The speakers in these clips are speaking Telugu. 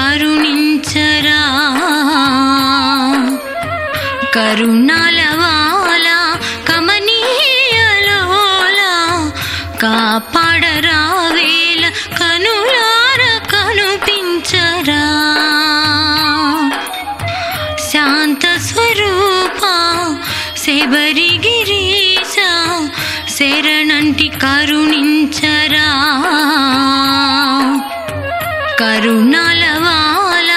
కరుణించరా కరుణాలవాల కమనీయలోల కాపాడరా వేల కనులార కనుపించరా శాంత స్వరూప శబరిగిరీశ శరణంటి కరుణించరా కరుణాలవాల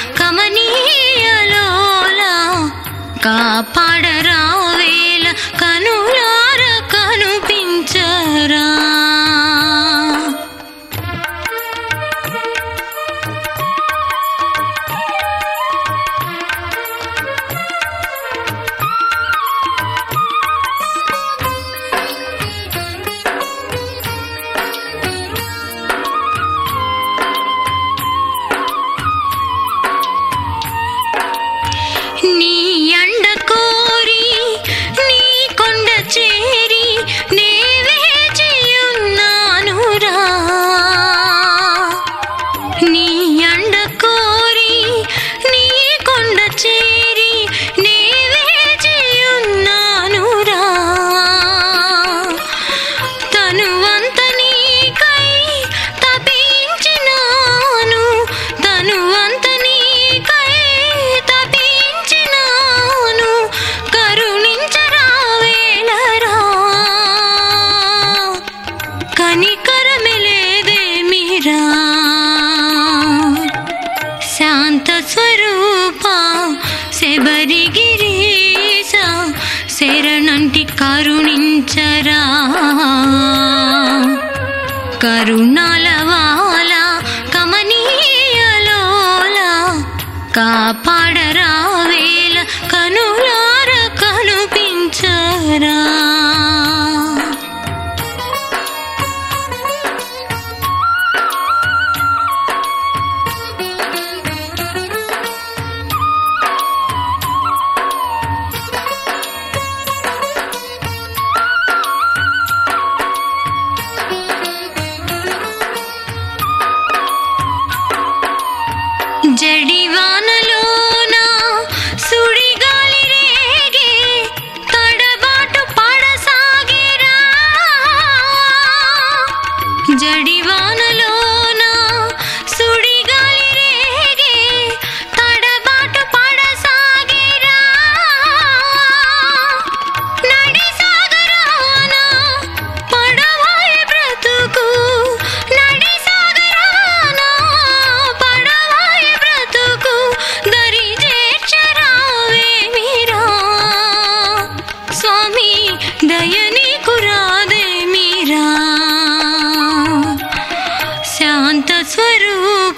కమనీయలోల కాపాడరా వేల కనులార కనుపించరా నీ అండ కోరి నీ కొండ చేరి నే వేచియున్నానురా నీ అండ కోరి నీ కొండ చేరి నే వేచియున్నానురా తనువంత నీకై తపించినాను తనువంత నీకై తపించినాను కరుణించరా వేలరా కనికరమిలేదేమిరా శాంత స్వరూప శబరిగిరీశ శరణంటి కరుణించరా కరుణాలవాల కమనీయలోల కాపాడరా వేల కనులార కనుపించరా జడివానలోన సుడిగాలి రేగే తడబాటు పడసాగిరా జడివానలోన సుడిగాలి రేగే తడబాటు పడసాగిరా నడి సాగరాన పడవాయి బ్రతుకు నడి సాగరాన పడవాయి బ్రతుకు దరి చేర్చరావేమిరా స్వామి దయని కురాదేమిరా శాంత స్వరూప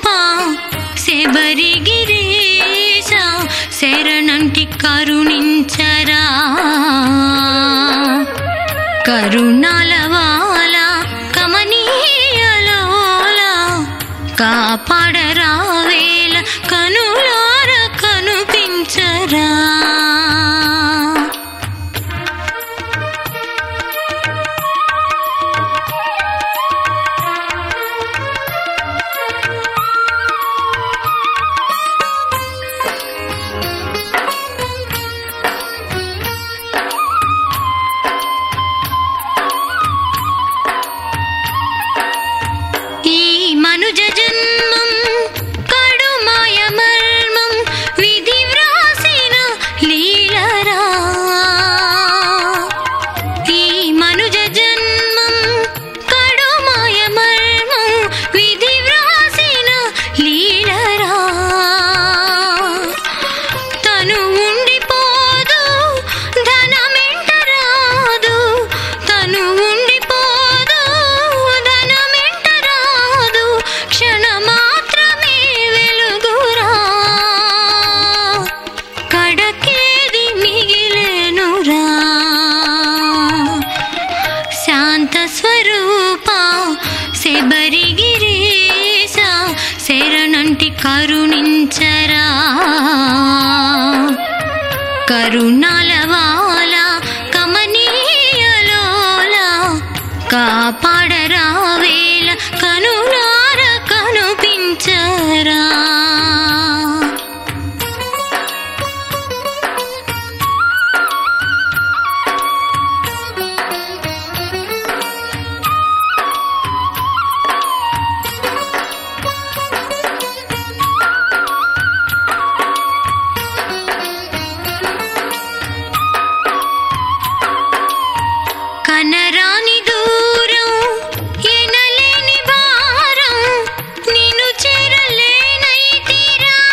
శబరిగిరీశ శరణంటి కరుణించరా కరుణాలవాల కమనీయలోల కాపాడరా వేల కనులార కనుపించరా ఈ మనుజ జన్మం కడుమాయ మర్మం విధి వ్రాసిన లీలరా ఈ మనుజ జన్మం కడుమాయ మర్మం విధి వ్రాసిన లీలరా తను ఉండిపోదు ధనమెంట రాదు తను ఉండిపోదు ధనమెంట రాదు క్షణ మాత్రమే వెలుగురా కడకేది మిగిలేనురా శాంత స్వరూప శబరిగిరీశ శరణంటి కరుణించరా కరుణాలవాల కమనీయలోల కాపాడరా వేల కనులార కనుపించరా కనరాని దూరం ఎనలేని భారం నిన్ను చేరలేనైతిరా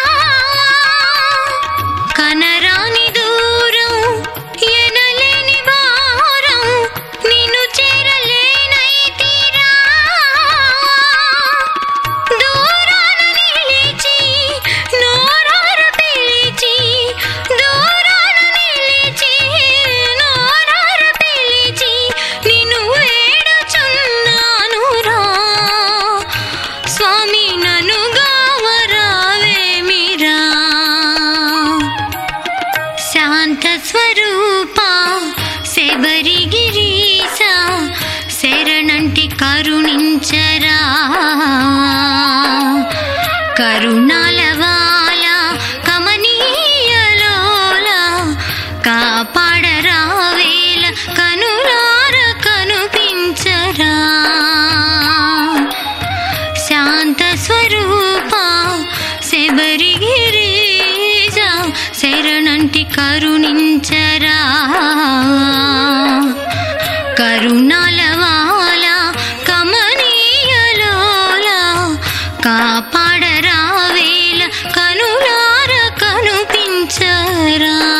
కనరాని దూరం ఎనలేని భారం నిన్ను చేరలేనైతిరా దూరాన నిలిచి నోరార పిలిచి దూరాన నిలిచి నోరార పిలిచి నిన్ను వేడుచున్నానురా స్వామి నన్ను గావరావేమిరా శాంత స్వరూప శబరి గిరీశ శరణంటి కరుణించరా కరుణాలవాల కమనీయలోల కాపాడరావేల కనులార కనుపించరా శాంత స్వరూప శబరి గిరీజ శరణంటి కరుణించరా కరుణాలవాల కమనీయలోల కాపాడరావేల కనులార కనుపించరా